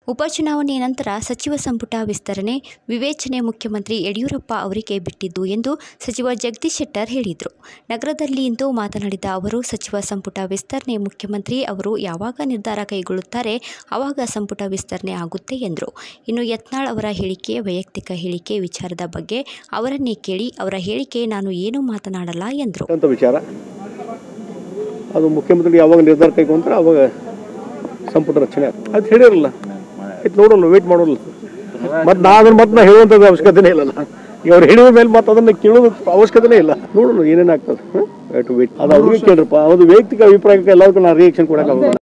ಉಪಚುನಾವಣೆ ನಂತರ ಸಚಿವ ಸಂಪುಟ ವಿಸ್ತರಣೆ ವಿವೇಚನೆ ಮುಖ್ಯಮಂತ್ರಿ ಯಡಿಯೂರಪ್ಪ ಅವರಿಗೆ ಬಿಟ್ಟಿದ್ದು ಎಂದು ಸಚಿವ ಜಗದೀಶ್ ಶೆಟ್ಟರ್ ಹೇಳಿದರು ನಗರದಲ್ಲಿ ಇಂದು ಮಾತನಾಡಿದ ಅವರು ಸಚಿವ ಸಂಪುಟ ವಿಸ್ತರಣೆ ಮುಖ್ಯಮಂತ್ರಿ ಅವರು ಯಾವಾಗ ನಿರ್ಧಾರ ಕೈಗೊಳ್ಳುತ್ತಾರೆ ಆವಾಗ ಸಂಪುಟ ವಿಸ್ತರಣೆ ಆಗುತ್ತೆ ಎಂದರು ಇನ್ನು ಯತ್ನಾಳ್ ಅವರ ಹೇಳಿಕೆ ವೈಯಕ್ತಿಕ ಹೇಳಿಕೆ ವಿಚಾರದ ಬಗ್ಗೆ ಅವರನ್ನೇ ಕೇಳಿ ಅವರ ಹೇಳಿಕೆ ನಾನು ಏನೂ ಮಾತನಾಡಲ್ಲ ಎಂದರು ಅಂತ ವಿಚಾರ ಅದು ಮುಖ್ಯಮಂತ್ರಿ ಯಾವಾಗ ನಿರ್ಧಾರ ಕೈಗೊಂಡ್ರೆ ಅವಾಗ ಸಂಪುಟ ರಚನೆ ಆಗ್ತದೆ ಅದು ಹೇಳಿರಲ್ಲ ಆಯ್ತು ನೋಡಲ್ಲ ವೇಟ್ ಮಾಡೋಲ್ಲ ಮತ್ತು ನಾ ಅದನ್ನ ಮತ್ತೆ ನಾ ಹೇಳುವಂಥದ್ದು ಅವಶ್ಯಕತೆನೇ ಇಲ್ಲಲ್ಲ ಈಗ ಅವ್ರು ಹೇಳಿದ ಮೇಲೆ ಮತ್ತೆ ಅದನ್ನ ಕೇಳೋದು ಅವಶ್ಯಕತೆನೇ ಇಲ್ಲ ನೋಡೋಣ ಏನೇನಾಗ್ತದೆ ವೇಟ್ ಅದು ಅವ್ರಿಗೆ ಕೇಳ್ರಪ್ಪ ಅದು ವೈಯಕ್ತಿಕ ಅಭಿಪ್ರಾಯಕ್ಕೆ ಎಲ್ಲದಕ್ಕೂ ನಾನು ರಿಯಾಕ್ಷನ್ ಕೊಡೋಕ್ಕಾಗಲ್ಲ